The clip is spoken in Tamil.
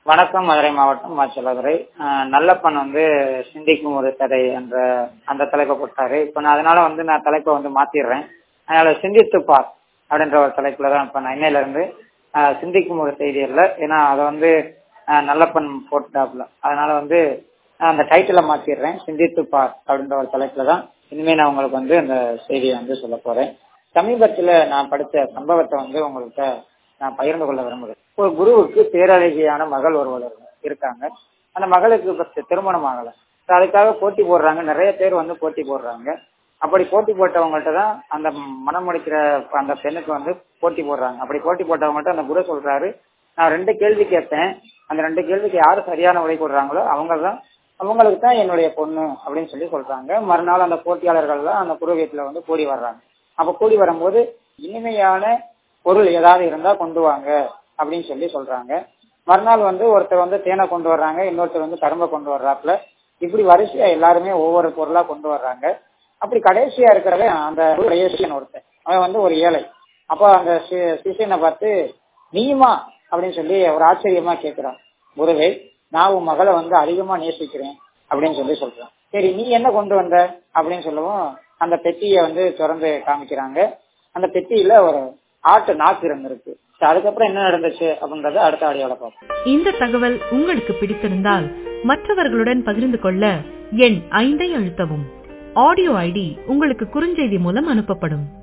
வணக்கம் மதுரை மாவட்டம் மாச்சலதுரை நல்லப்பன் வந்து சிந்திக்கும் ஒரு கதை என்ற அந்த தலைப்பை கொடுத்தாரு இப்போ நான் அதனால வந்து நான் தலைப்பை வந்து மாத்திடுறேன் அதனால சிந்தித்து பார் அப்படின்ற ஒரு தலைப்புல தான் இப்போ நான் இன்னையில இருந்து ஆஹ், சிந்திக்கும் ஒரு செய்தி இல்லை ஏன்னா அதை வந்து ஆஹ், நல்லப்பன் போட்டாப்ல அதனால வந்து நான் அந்த டைட்டிலை மாத்திடுறேன் சிந்தித்து பார் அப்படின்ற ஒரு தலைப்புல தான் இனிமே நான் உங்களுக்கு வந்து அந்த செய்தியை வந்து சொல்ல போறேன் சமீபத்துல நான் படிச்ச சம்பவத்தை வந்து உங்கள்கிட்ட நான் பகிர்ந்து கொள்ள விரும்புகிறேன் ஒரு குருவுக்கு பேரழகியான மகள் ஒருவர் இருக்காங்க அந்த மகளுக்கு இப்ப தி- திருமணம் ஆகல So அதுக்காக போட்டி போடுறாங்க நிறைய பேர் வந்து போட்டி போடுறாங்க அப்படி போட்டி போட்டவங்கள்ட்ட தான் அந்த மனம் முடிக்கிற அந்த பெண்ணுக்கு வந்து போட்டி போடுறாங்க அப்படி போட்டி போட்டவங்கள்ட்ட அந்த குரு சொல்றாரு நான் ரெண்டு கேள்வி கேட்பேன் அந்த ரெண்டு கேள்விக்கு யாரு சரியான விடை கொடுறாங்களோ அவங்க தான் அவங்களுக்கு தான் என்னுடைய பொண்ணு அப்படின்னு சொல்லி சொல்றாங்க மறுநாள் அந்த போட்டியாளர்கள் தான் அந்த குரு வீட்டுல வந்து கூடி வர்றாங்க அப்ப கூடி வரும்போது இனிமையான பொருள் ஏதாவது இருந்தா கொண்டு வாங்க அப்படின்னு சொல்லி சொல்றாங்க மறுநாள் வந்து ஒருத்தர் வந்து தேனை கொண்டு வர்றாங்க இன்னொருத்தர் வந்து கரும்பை கொண்டு வர்றாப்புல இப்படி வரிசையா எல்லாருமே ஒவ்வொரு பொருளா கொண்டு வர்றாங்க அப்படி கடைசியா இருக்கிறவன் அந்த சிஷியன் ஒருத்தன் அவன் வந்து ஒரு ஏழை அப்போ அந்த சி- சிஷியனை பார்த்து நீயுமா அப்படின்னு சொல்லி ஒரு ஆச்சரியமா கேட்கிறான் குருவே நான் உன் மகளை வந்து அதிகமா நேசிக்கிறேன் அப்படின்னு சொல்லி சொல்றான் சரி நீ என்ன கொண்டு வந்த அப்படின்னு சொல்லவும் அந்த பெட்டியை வந்து திறந்து காமிக்கிறாங்க அந்த பெட்டியில ஒரு ஆட்டு நாக்கு இருந்திருக்கு சரி, அதுக்கப்புறம் என்ன நடந்துச்சு அப்படின்றத அடுத்த ஆடியோல பார்ப்போம் இந்த தகவல் உங்களுக்கு பிடித்திருந்தால் மற்றவர்களுடன் பகிர்ந்து கொள்ள எண் ஐந்தை அழுத்தவும் ஆடியோ ஐடி உங்களுக்கு குறுஞ்செய்தி மூலம் அனுப்பப்படும்